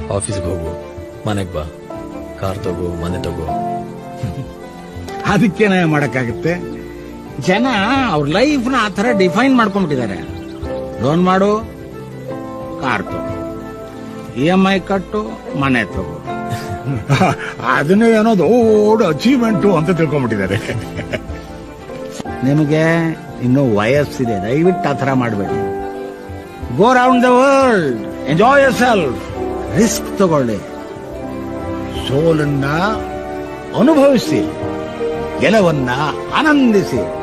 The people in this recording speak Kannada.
ಆಫೀಸ್ಗೆ ಹೋಗು ಮನೆಗ್ ಬಾ ಕಾರ್ ತಗೋ ಮನೆ ತಗೋ ಅದಕ್ಕೇನ ಮಾಡಕ್ಕಾಗುತ್ತೆ ಜನ ಅವ್ರ ಲೈಫ್ನ ಆ ತರ ಡಿಫೈನ್ ಮಾಡ್ಕೊಂಡ್ಬಿಟ್ಟಿದ್ದಾರೆ ಲೋನ್ ಮಾಡು ಕಾರ್ ತಗೋ ಇ ಎಂ ಐ ಕಟ್ಟು ಮನೆ ತಗೋ ಅದನ್ನೇ ಏನೋ ದೊಡ್ಡ ಅಚೀವ್ಮೆಂಟು ಅಂತ ತಿಳ್ಕೊಂಡ್ಬಿಟ್ಟಿದ್ದಾರೆ ನಿಮಗೆ ಇನ್ನೂ ವಯಸ್ಸಿದೆ ದಯವಿಟ್ಟು ಆ ಥರ ಮಾಡಬೇಡಿ go round the world enjoy yourself risk ತಗೊಳ್ಳಿ ಸೋಲನ್ನ ಅನುಭವಿಸಿ ಗೆಲವನ್ನ ಆನಂದಿಸಿ